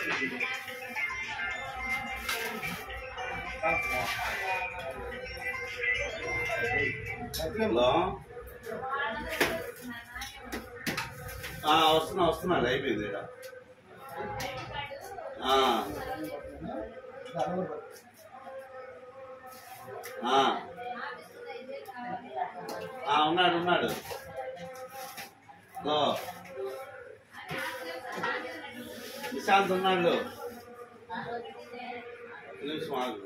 Hello ఆ, వస్తున్నా వస్తున్నాడు అయిపోయింది ఇక్కడ ఆ, ఆ. ఆ, ఉన్నాడు ఉన్నాడు హలో నిశాంత్ ఉన్నాడు ఒక నిమిషం ఆగు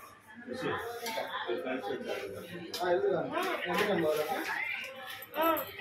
నిశాంత్. ఎందుకండి